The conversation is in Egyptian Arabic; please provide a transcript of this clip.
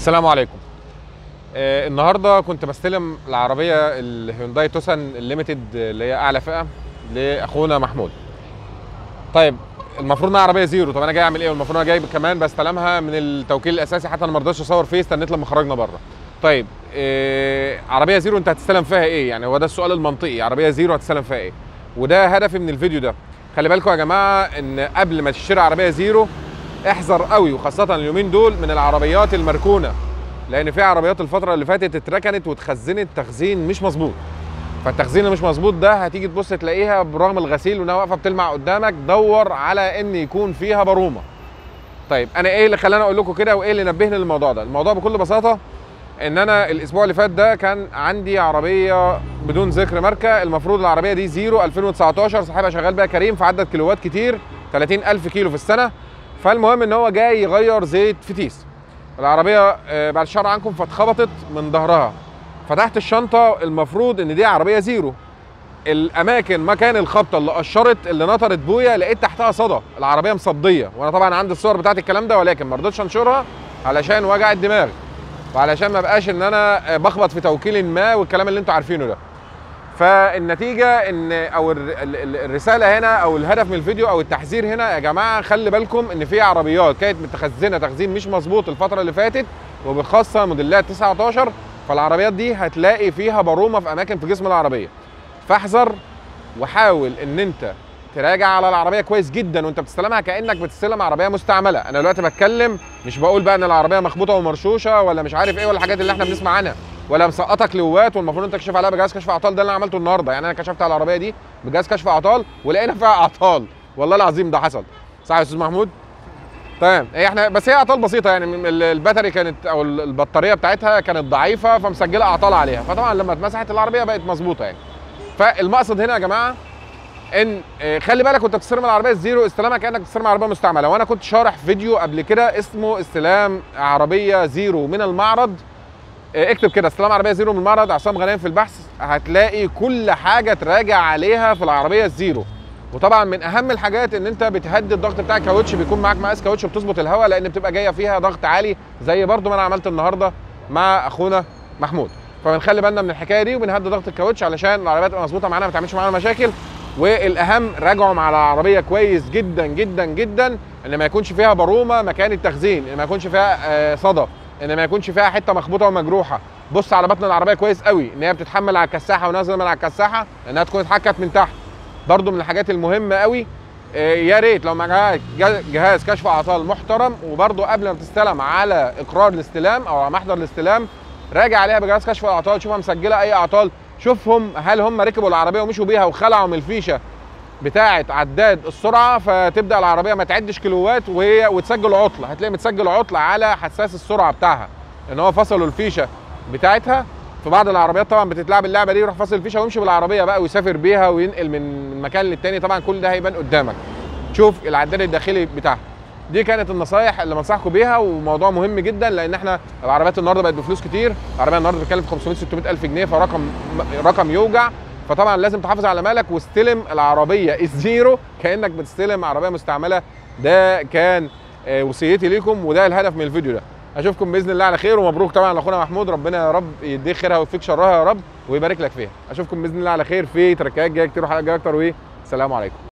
السلام عليكم آه النهارده كنت بستلم العربيه الهيونداي توسان الليميتد اللي هي اعلى فئه لاخونا محمود طيب المفروض انها عربيه زيرو طب انا جاي اعمل ايه والمفروض انا جاي كمان بستلمها من التوكيل الاساسي حتى انا ما رضيتش اصور فيه استنيت لما خرجنا بره طيب آه عربيه زيرو انت هتستلم فيها ايه يعني هو ده السؤال المنطقي عربيه زيرو هتستلم فيها ايه وده هدفي من الفيديو ده خلي بالكم يا جماعه ان قبل ما تشتري عربيه زيرو احذر قوي وخاصه اليومين دول من العربيات المركونه لان في عربيات الفتره اللي فاتت اتركنت واتخزنت تخزين مش مظبوط فالتخزين اللي مش مظبوط ده هتيجي تبص تلاقيها برغم الغسيل وانها واقفه بتلمع قدامك دور على ان يكون فيها برومه طيب انا ايه اللي خلاني اقول لكم كده وايه اللي نبهني للموضوع ده الموضوع بكل بساطه ان انا الاسبوع اللي فات ده كان عندي عربيه بدون ذكر ماركه المفروض العربيه دي زيرو 2019 صاحبها شغال بيها كريم فعدت كيلوات كتير 30000 كيلو في السنه فالمهم ان هو جاي يغير زيت فتيس العربيه آه، بعد الشر عنكم فاتخبطت من ظهرها فتحت الشنطه المفروض ان دي عربيه زيرو الاماكن مكان الخبطه اللي قشرت اللي نطرت بويا لقيت تحتها صدى العربيه مصديه وانا طبعا عندي الصور بتاعت الكلام ده ولكن ما رضيتش انشرها علشان وجع الدماغ وعلشان ما بقاش ان انا آه، بخبط في توكيل ما والكلام اللي انتوا عارفينه ده فالنتيجه ان او الر- ال- ال- الرساله هنا او الهدف من الفيديو او التحذير هنا يا جماعه خلي بالكم ان في عربيات كانت متخزنه تخزين مش مظبوط الفتره اللي فاتت وبخاصه موديلات 19 فالعربيات دي هتلاقي فيها برومه في اماكن في جسم العربيه فاحذر وحاول ان انت تراجع على العربيه كويس جدا وانت بتستلمها كانك بتستلم عربيه مستعمله انا دلوقتي بتكلم مش بقول بقى ان العربيه مخبوطه ومرشوشه ولا مش عارف ايه ولا الحاجات اللي احنا بنسمع عنها ولا مسقطه كيلوات والمفروض انت تكشف عليها بجهاز كشف اعطال ده اللي انا عملته النهارده يعني انا كشفت على العربيه دي بجهاز كشف اعطال ولقينا فيها اعطال والله العظيم ده حصل صح يا استاذ محمود تمام هي احنا بس هي اعطال بسيطه يعني من- ال- الباتري كانت او ال- البطاريه بتاعتها كانت ضعيفه فمسجله اعطال عليها فطبعا لما اتمسحت العربيه بقت مظبوطه يعني فالمقصد هنا يا جماعه ان آه، خلي بالك وانت بتستلم العربيه الزيرو استلامها كانك بتستلم عربيه مستعمله وانا كنت شارح فيديو قبل كده اسمه استلام عربيه زيرو من المعرض آه، اكتب كده استلام عربيه زيرو من المعرض عصام غنام في البحث هتلاقي كل حاجه تراجع عليها في العربيه الزيرو وطبعا من اهم الحاجات ان انت بتهدي الضغط بتاع الكاوتش بيكون معاك مقاس كاوتش بتظبط الهواء لان بتبقى جايه فيها ضغط عالي زي برضو ما انا عملت النهارده مع اخونا محمود فبنخلي بالنا من الحكايه دي وبنهدي ضغط الكاوتش علشان العربيه تبقى مظبوطه معانا ما تعملش معانا مشاكل والاهم راجعوا مع العربيه كويس جدا جدا جدا ان ما يكونش فيها برومه مكان التخزين ان ما يكونش فيها آه، صدى ان ما يكونش فيها حته مخبوطه ومجروحه بص على بطن العربيه كويس قوي ان هي بتتحمل على الكساحه ونازله من على الكساحه انها تكون اتحكت من تحت برضو من الحاجات المهمه قوي آه، يا ريت لو معاك جه- جهاز كشف اعطال محترم وبرضو قبل ما تستلم على اقرار الاستلام او على محضر الاستلام راجع عليها بجهاز كشف الاعطال شوفها مسجله اي اعطال شوفهم هل هم ركبوا العربيه ومشوا بيها وخلعوا من الفيشه بتاعه عداد السرعه فتبدا العربيه ما تعدش كيلوات وهي وتسجل عطل هتلاقي متسجل عطل على حساس السرعه بتاعها ان هو فصلوا الفيشه بتاعتها في بعض العربيات طبعا بتتلعب اللعبه دي يروح فاصل الفيشه ويمشي بالعربيه بقى ويسافر بيها وينقل من من مكان للتاني طبعا كل ده هيبان قدامك شوف العداد الداخلي بتاعها دي كانت النصايح اللي بنصحكم بيها وموضوع مهم جدا لان احنا العربيات النهارده بقت بفلوس كتير العربيه النهارده بتتكلم في 500 600 الف جنيه فرقم رقم يوجع فطبعا لازم تحافظ على مالك واستلم العربيه الزيرو كانك بتستلم عربيه مستعمله ده كان آه، وصيتي ليكم وده الهدف من الفيديو ده اشوفكم باذن الله على خير ومبروك طبعا لاخونا محمود ربنا يا رب يديك خيرها ويوفيك شرها يا رب ويبارك لك فيها اشوفكم باذن الله على خير في تركات جايه كتير وحلقات جايه اكتر والسلام عليكم